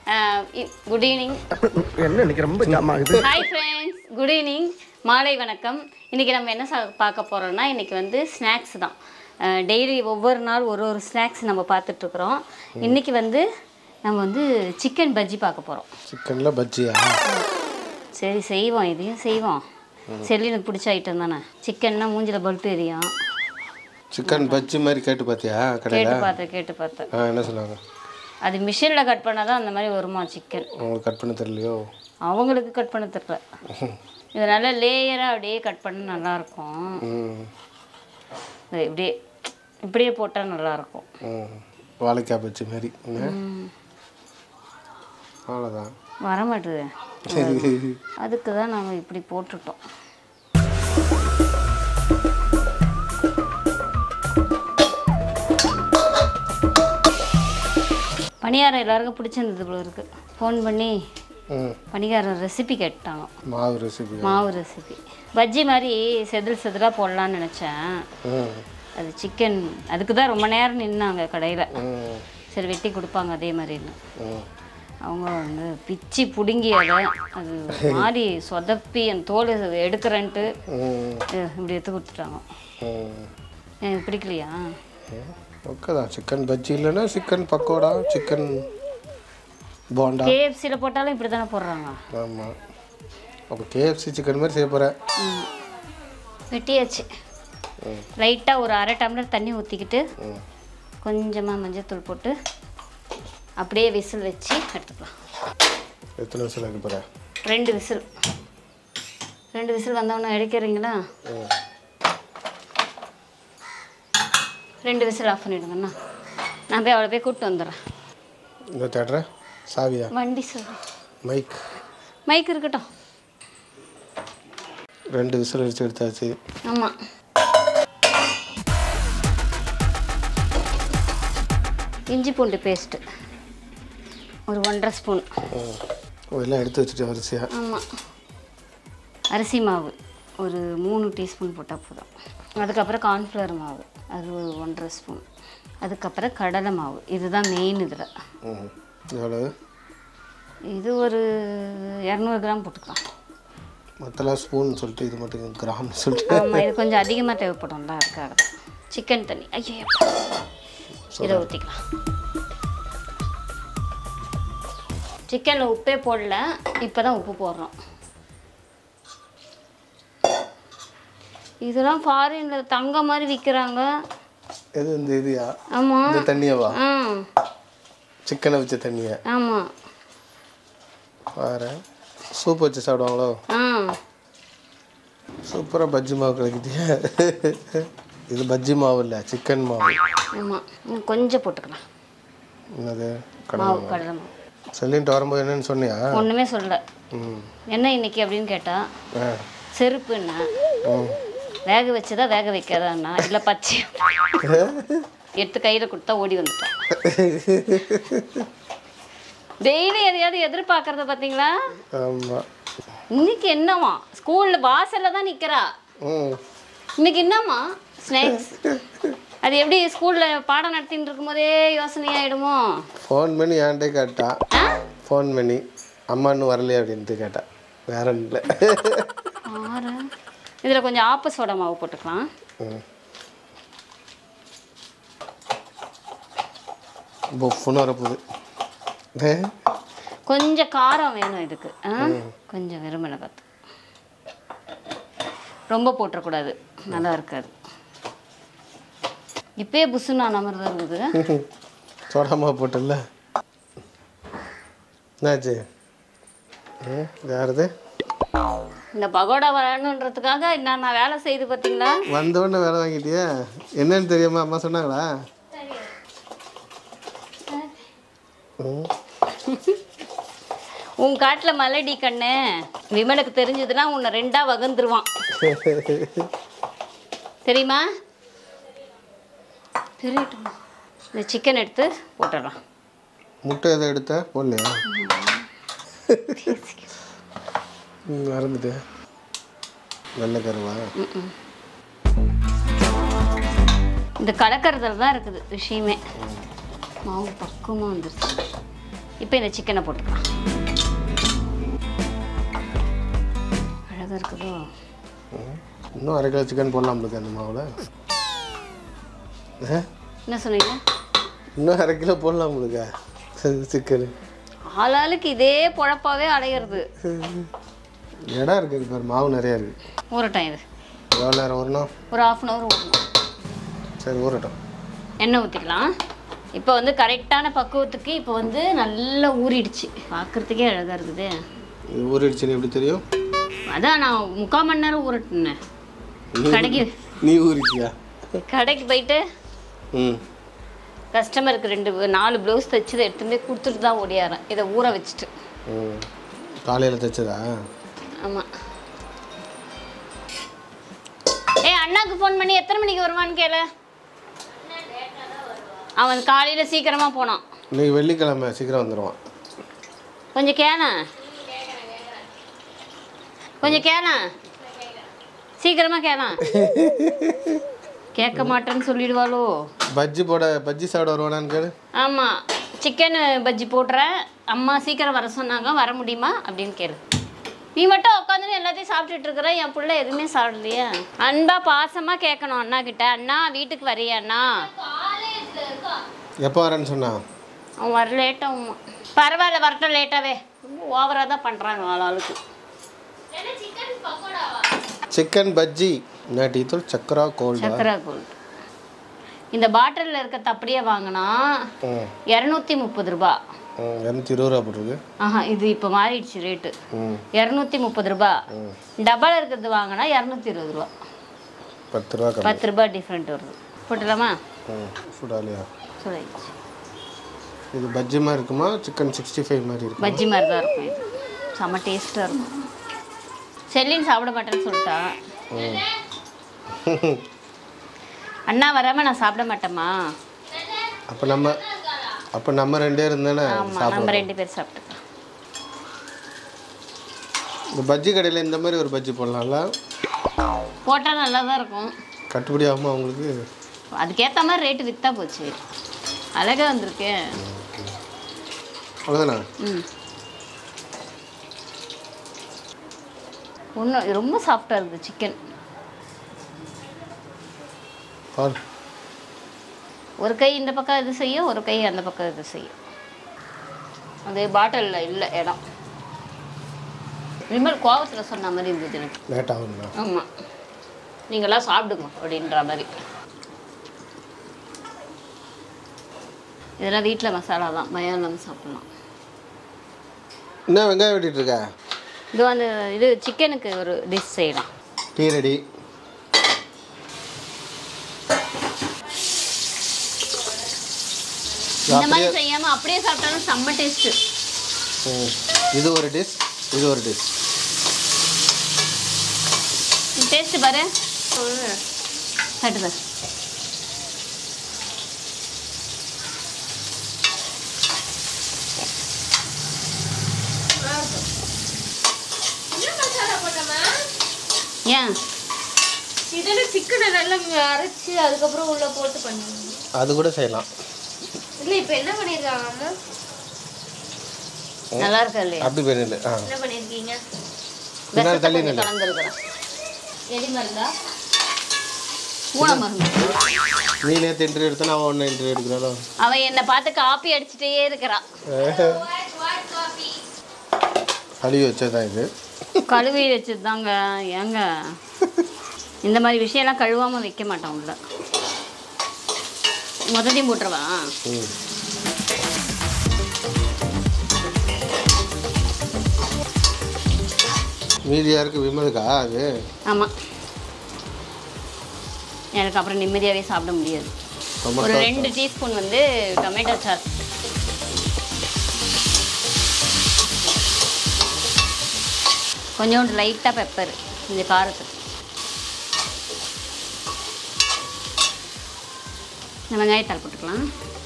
Good evening என்ன இன்னைக்கு ரொம்ப ஜாம் ஆகுது ஹாய் ஃப்ரெண்ட்ஸ் குட் ஈவினிங் மாலை வணக்கம் இன்றைக்கி நம்ம என்ன சா பார்க்க போகிறோம்னா இன்றைக்கி வந்து ஸ்நாக்ஸ் தான் டெய்லி ஒவ்வொரு நாள் ஒரு ஒரு ஸ்நாக்ஸ் நம்ம பார்த்துட்ருக்குறோம் இன்றைக்கி வந்து நம்ம வந்து சிக்கன் பஜ்ஜி பார்க்க போகிறோம் சிக்கனில் பஜ்ஜியா சரி செய்வோம் இதையும் செய்வோம் செல்லினுக்கு பிடிச்ச ஐட்டம் தானே சிக்கன்னா மூஞ்சில் பல்ப் எரியும் சிக்கன் பஜ்ஜி மாதிரி கேட்டு பார்த்தியா கேட்டு கடையில் பார்த்தேன் கேட்டு பார்த்தேன் ஆ என்ன சொன்னாங்க அது மிஷினில் கட் பண்ணால் தான் அந்த மாதிரி வருமா சிக்கன் உங்களுக்கு கட் பண்ண தெரியலையோ அவங்களுக்கு கட் பண்ண தெரியல இது நல்லா லேயராக அப்படியே கட் பண்ண நல்லாயிருக்கும் ம் இது இப்படியே இப்படியே போட்டால் நல்லாயிருக்கும் ம் வாழைக்காய் பஜ்ஜி மாதிரி என்ன? அவ்வளோதான் வர மாட்டுது அதுக்கு தான் நாங்கள் இப்படி போட்டுட்டோம் பணியாரம் எல்லாருக்கும் பிடிச்சிருந்தது போல இருக்கு ஃபோன் பண்ணி ம் பணியாரம் ரெசிபி கேட்டாங்க மாவு ரெசிபி மாவு ரெசிபி பஜ்ஜி மாதிரி செதில் செதிலாக போடலான்னு நினச்சேன் ம் அது சிக்கன் அதுக்கு தான் ரொம்ப நேரம் நின்னாங்க கடையில் ம் சரி வெட்டி கொடுப்பாங்க அதே மாதிரின்னு ம் அவங்க வந்து பிச்சு பிடுங்கி அதை அது மாதிரி சொதப்பி அந்த தோல் எடுக்கிறேன்ட்டு ம் அஹ் இப்படி எடுத்து கொடுத்துட்டாங்க ம் எனக்கு பிடிக்கலையா ஓகே தான் சிக்கன் பஜ்ஜி இல்லைன்னா சிக்கன் பக்கோடா சிக்கன் போண்டா கேஎஃப்சியில் போட்டாலும் இப்படி தானே போடுறாங்க ஆமாம் அப்போ கேஎஃப்சி சிக்கன் மாதிரி செய்ய போகிறேன் ம். வெட்டியாச்சு லைட்டாக ஒரு அரை டம்ளர் தண்ணி ஊற்றிக்கிட்டு ம் கொஞ்சமாக மஞ்சள் போட்டு அப்படியே விசில் வச்சு எடுத்துக்கலாம் எத்தனை விசில் வைக்க போகிறேன் ரெண்டு விசில் ரெண்டு விசில் வந்தவொடனே எடுக்கிறீங்களா ம் ரெண்டு விசில் ஆஃப் பண்ணிவிடுங்கண்ணா நான் போய் அவளை போய் கூப்பிட்டு வந்துடுறேன் இந்த தேடுற சாவியா வண்டி சொல்லு மைக் மைக் இருக்கட்டும் ரெண்டு விசில் அடிச்சு எடுத்தாச்சு ஆமாம் இஞ்சி பூண்டு பேஸ்ட்டு ஒரு ஒன்றரை ஸ்பூன் ம் ஓ, எல்லாம் எடுத்து வச்சுட்டு வரிசையாக ஆமாம் அரிசி மாவு ஒரு மூணு டீஸ்பூன் போட்டால் போதும் அதுக்கப்புறம் கார்ன்ஃப்ளவர் மாவு அது ஒரு ஒன்றரை ஸ்பூன் அதுக்கப்புறம் கடலை மாவு இதுதான் மெயின் இதில் ம் எவ்வளவு இது ஒரு இரநூறு கிராம் போட்டுக்கலாம் மற்றெல்லாம் ஸ்பூன் சொல்லிட்டு இது மட்டும் கிராம்னு சொல்லிட்டு ஆமாம் இது கொஞ்சம் அதிகமாக தேவைப்படும்ல அதுக்காக தான் சிக்கன் தண்ணி ஐயோ இதை ஊற்றிக்கலாம் சிக்கனில் உப்பே போடல இப்போ தான் உப்பு போடுறோம் இதெல்லாம் ஃபாரினில் தங்க மாதிரி விற்கிறாங்க எது இந்த இதுயா ஆமாம் இந்த தண்ணியவா ஆ சிக்கனை வச்ச தண்ணியை ஆமாம் பாரு சூப் வச்சு சாப்பிடுவாங்களோ ஆ சூப்பராக பஜ்ஜி மாவு கிடைக்குதியா இது பஜ்ஜி மாவு இல்லை சிக்கன் மாவு ஆமாம் இன்னும் கொஞ்சம் போட்டுக்கலாம் என்னது கடலை மாவு கடலை மாவு சொல்லிட்டு வரும்போது என்னன்னு சொன்னியா ஒன்றுமே சொல்லல ம் என்ன இன்னைக்கு அப்படின்னு கேட்டா ஆ செருப்புன்னா ம் வேக வச்சதா வேக வைக்காதான்னா இல்லை பச்சை எடுத்து கையில் கொடுத்தா ஓடி வந்துட்டான் டெய்லி எதையாவது எதிர்பார்க்கறத பார்த்தீங்களா ஆமாம் இன்னைக்கு என்னவா ஸ்கூலில் வாசல்ல தான் நிற்கிறா ம் இன்னைக்கு என்னம்மா ஸ்நாக்ஸ் அது எப்படி ஸ்கூலில் பாடம் நடத்தின்னு இருக்கும்போதே யோசனையாயிடுமோ ஃபோன் பண்ணி என்கிட்டே கேட்டா ஆ ஃபோன் பண்ணி அம்மா இன்னும் வரலையே அப்படின்ட்டு கேட்டா வேற ஒன்றும் இல்லை ஆறு இதில் கொஞ்சம் ஆப்ப சோடா மாவு போட்டுக்கலாம் ம் பொஃப்னு வரப்போகுது ஏ கொஞ்சம் காரம் வேணும் இதுக்கு ஆ கொஞ்சம் வெறுமனை பார்த்து ரொம்ப போட்டுறக்கூடாது நல்லா இருக்காது இப்பயே புஸ்ஸுன்னு ஆன மாதிரி தான் இருக்குது சோடாமா போட்டல என்னாச்சு ஏ யாருது இந்த பகோடா வரணுன்றதுக்காக நான் நான் வேலை செய்து பார்த்தீங்களா வந்தவொடனே வேலை வாங்கிட்டியா என்னன்னு தெரியாமா அம்மா சொன்னாங்களா ம் உன் காட்டில் மலடி கண்ணு விமலுக்கு தெரிஞ்சதுன்னா உன்னை ரெண்டா வகுந்துருவான் தெரியுமா தெரியட்டும் இந்த சிக்கன் எடுத்து போட்டுடலாம் முட்டை எதை எடுத்த போடலையா ம், மறந்துட்டேன் நல்ல கருவா இந்த கலக்கறதுல தான் இருக்குது விஷயமே மாவு பக்குவமாக வந்துருச்சு இப்போ இந்த சிக்கனை போட்டுக்கலாம் அழகாக இருக்குதோ இன்னும் அரை கிலோ சிக்கன் போடலாம் உங்களுக்கு அந்த மாவில் ஆ? என்ன சொன்னீங்க இன்னும் அரை கிலோ போடலாம் உங்களுக்கு சிக்கன் ஆளாளுக்கு இதே பொழப்பாவே அலையிறது இடம் இருக்குது பாரு மாவு நிறையா இருக்குது ஊறட்டும் இது எவ்வளோ நேரம் வரணும் ஒரு ஆஃப் அன் ஹவர் ஊறணும் சரி ஊறட்டும் எண்ணெய் ஊற்றிக்கலாம் இப்போ வந்து கரெக்டான பக்குவத்துக்கு இப்போ வந்து நல்லா ஊறிடுச்சு பார்க்குறதுக்கே அழகாக இருக்குது இது ஊறிடுச்சுன்னு எப்படி தெரியும் அதான் நான் முக்கால் மணி நேரம் ஊறட்டுனேன் நீ- கடைக்கு நீ ஊறிட்டியா கடைக்கு போயிட்டு ம் கஸ்டமருக்கு ரெண்டு நாலு ப்ளவுஸ் தைச்சதை எடுத்துட்டு போய் கொடுத்துட்டு தான் ஓடியாரேன் இதை ஊற வச்சுட்டு ம் காலையில் தைச்சதா ஆமாம் ஏய் அண்ணாக்கு ஃபோன் பண்ணி எத்தனை மணிக்கு வருவான்னு கேளு அவன் காலையில் சீக்கிரமாக போனான் இன்னைக்கு வெள்ளிக்கிழமை சீக்கிரம் வந்துடுவான் கொஞ்சம் கேள கொஞ்சம் கேள சீக்கிரமாக கேள கேட்க மாட்டேன்னு சொல்லிடுவாளோ பஜ்ஜி போட பஜ்ஜி சாப்பிட வருவானான்னு கேளு ஆமாம் சிக்கன் பஜ்ஜி போடுறேன் அம்மா சீக்கிரம் வர சொன்னாங்க வர முடியுமா அப்படின்னு கேளு நீ மட்டும் உட்காந்துன்னு எல்லாத்தையும் சாப்பிட்டுட்டு இருக்கிற என் பிள்ளை எதுவுமே சாப்பிடலையே அன்பா பாசமாக கேட்கணும் அண்ணா கிட்ட அண்ணா வீட்டுக்கு வரியா அண்ணா எப்போ வரேன்னு சொன்னான் அவன் வர லேட்டாகும் பரவாயில்ல வரட்டும் லேட்டாவே ரொம்ப ஓவராக தான் பண்ணுறாங்க ஆளாளுக்கு சிக்கன் பஜ்ஜி நாட்டி தூள் சக்கரா கோல்டா சக்கரா கோல்டு இந்த பாட்டிலில் இருக்கிறது அப்படியே வாங்கினா ம் இரநூத்தி முப்பது ரூபா ம் இரநூத்தி இருபது ரூபா போட்டிருக்கு ஆஹா இது இப்போ மாறிடுச்சு ரேட்டு ம் இரநூத்தி முப்பது ரூபா ம் டபுள் இருக்கிறது வாங்கினா இரநூத்தி இருபது ரூபா பத்து ரூபா கம்மி பத்து ரூபா டிஃப்ரெண்ட் வருது போட்டுலாமா ம் சுடாலியா சொல்லிடுச்சு இது பஜ்ஜி மாதிரி இருக்குமா சிக்கன் சிக்ஸ்டி ஃபைவ் மாதிரி இருக்கும் பஜ்ஜி மாதிரி தான் இருக்கும் இது செம்ம டேஸ்ட்டாக இருக்கும் செல்லின் சாப்பிட மாட்டேன்னு சொல்லிட்டா அண்ணா வராமல் நான் சாப்பிட மாட்டேம்மா அப்போ நம்ம அப்போ நம்ம ரெண்டே இருந்தானே ஆமாம் நம்ம சாப்பிடுவோம் ரெண்டு பேர் சாப்பிட்டுக்கலாம் இந்த பஜ்ஜி கடையில் இந்த மாதிரி ஒரு பஜ்ஜி போடலாம்ல போட்டால் நல்லா தான் இருக்கும் கட்டுப்படி ஆகுமா உங்களுக்கு அதுக்கேற்ற மாதிரி ரேட்டு விற்றா போச்சு அழகாக வந்திருக்கு அவ்வளோதானா ம் ஒன்றும் ரொம்ப சாஃப்டாக இருக்குது சிக்கன் பாரு ஒரு கை இந்த பக்கம் இது செய்யும் ஒரு கை அந்த பக்கம் இது செய்யும் அது பாட்டிலில் இல்லை இடம் விமல் கோவத்தில் சொன்ன மாதிரி இருந்தது எனக்கு லேட் ஆகுங்களா ஆமாம் நீங்களாம் சாப்பிடுங்க அப்படின்ற மாதிரி இதெல்லாம் வீட்டில் மசாலா தான் பயம் இல்லாமல் சாப்பிட்லாம் என்ன வெங்காயம் வெட்டிட்டு இருக்க இது அந்த இது சிக்கனுக்கு ஒரு டிஷ் செய்யலாம் டீ ரெடி இந்த மாதிரி செய்யாமல் அப்படியே சாப்பிட்டாலும் செம்ம டேஸ்ட்டு ம். இது ஒரு டிஷ் இது ஒரு டிஷ் டேஸ்ட்டு பாரு சொல்லு கட்டு பாரு ஏன் இதெல்லாம் சிக்கனை நல்லா அரைச்சி அதுக்கப்புறம் உள்ள போட்டு பண்ணுவாங்க அது கூட செய்யலாம் இல்லை இப்போ என்ன பண்ணியிருக்காங்க அம்மா நல்லா இருக்கா இல்லையா அப்படி பண்ணிடு ஆ என்ன பண்ணியிருக்கீங்க பின்னாடி விஷத்தை தள்ளி கொஞ்சம் நில்லு. கலந்துருக்குறேன் எலி மருந்தா ஊன மருந்து நீ நேற்று இன்டர்வியூ எடுத்தா நான் ஒன்று இன்டர்வியூ எடுக்கிறாளோ அவன் என்னை பார்த்து காப்பி அடிச்சுட்டே இருக்கிறான் கழுவி வச்சதான் இது கழுவி வச்சுதாங்க ஏங்க இந்த மாதிரி விஷயம்லாம் கழுவாமல் வைக்க மாட்டான் உள்ள முதலையும் போட்டுருவா ம் மீதி யாருக்கு விமலுக்கா அது ஆமாம் எனக்கு அப்புறம் நிம்மதியாகவே சாப்பிட முடியாது ஒரு டொமேட்டோ ரெண்டு டீஸ்பூன் வந்து டொமேட்டோ சாஸ் கொஞ்சோண்டு லைட்டாக பெப்பர் இந்த காரத்துக்கு இந்த வெங்காயத்தாள் போட்டுக்கலாம்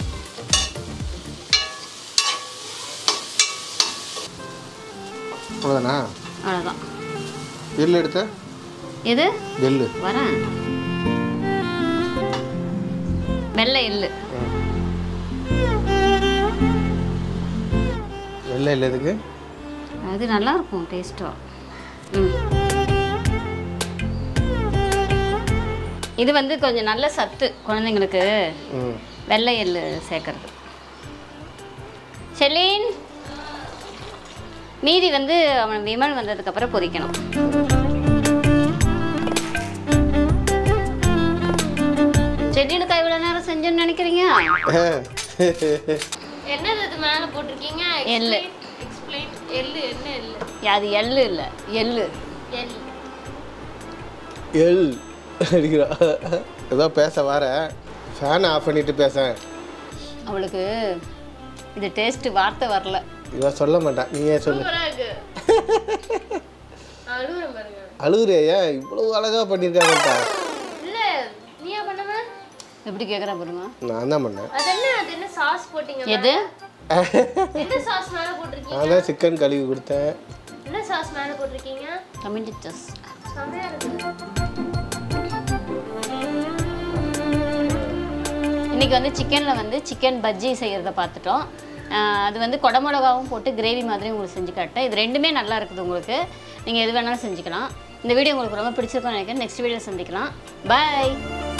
அவ்வளோதானா அவ்வளோதான் எள்ளு எடுத்த எது எள்ளு வரேன் வெள்ளை எள்ளு வெள்ளை இல்லை எதுக்கு அது நல்லா இருக்கும் டேஸ்ட்டாக ம் இது வந்து கொஞ்சம் நல்ல சத்து குழந்தைங்களுக்கு ம் வெள்ளை எள்ளு சேர்க்கறது செலீன் மீதி வந்து அவன் விமல் வந்ததுக்கப்புறம் பொரிக்கணும் செல்லினுக்கு இவ்வளோ நேரம் செஞ்சோன்னு நினைக்கிறீங்க என்னது இது மேல போட்டிருக்கீங்க எள்ளு. எக்ஸ்பிளைன் எள்ளு என்ன எள்ளு அது எள்ளு இல்லை எள்ளு எள்ளு எல் அடிக்கிறா ஏதோ பேச வர ஃபேனை ஆஃப் பண்ணிட்டு பேச அவளுக்கு இது டேஸ்ட்டு வார்த்தை வரல இவன் சொல்ல மாட்டான் நீயே சொல்லு சூப்பரா இருக்கு அழுகுறேன் பாருங்க அழுகுறியா இவ்வளவு அழகா பண்ணியிருக்காங்கட்டா இல்ல நீயா பண்ணவ எப்படி கேட்குறா பாருங்க நான் தான் பண்ணேன் அது என்ன அது என்ன சாஸ் போட்டீங்க எது என்ன சாஸ் மேல போட்டிருக்கீங்க நான் தான் சிக்கன் கழுவி கொடுத்தேன் என்ன சாஸ் மேல போட்டிருக்கீங்க கமிண்டிச்சஸ் செமையா இருக்கு இன்றைக்கி வந்து சிக்கனில் வந்து சிக்கன் பஜ்ஜி செய்கிறத பார்த்துட்டோம் ஆஹ் அது வந்து குடமிளகாவும் போட்டு கிரேவி மாதிரி உங்களுக்கு செஞ்சு காட்டேன் இது ரெண்டுமே நல்லா இருக்குது உங்களுக்கு நீங்கள் எது வேணாலும் செஞ்சுக்கலாம் இந்த வீடியோ உங்களுக்கு ரொம்ப பிடிச்சிருக்கும்னு நினைக்கிறேன் நெக்ஸ்ட் வீடியோ சந்திக்கலாம் பாய்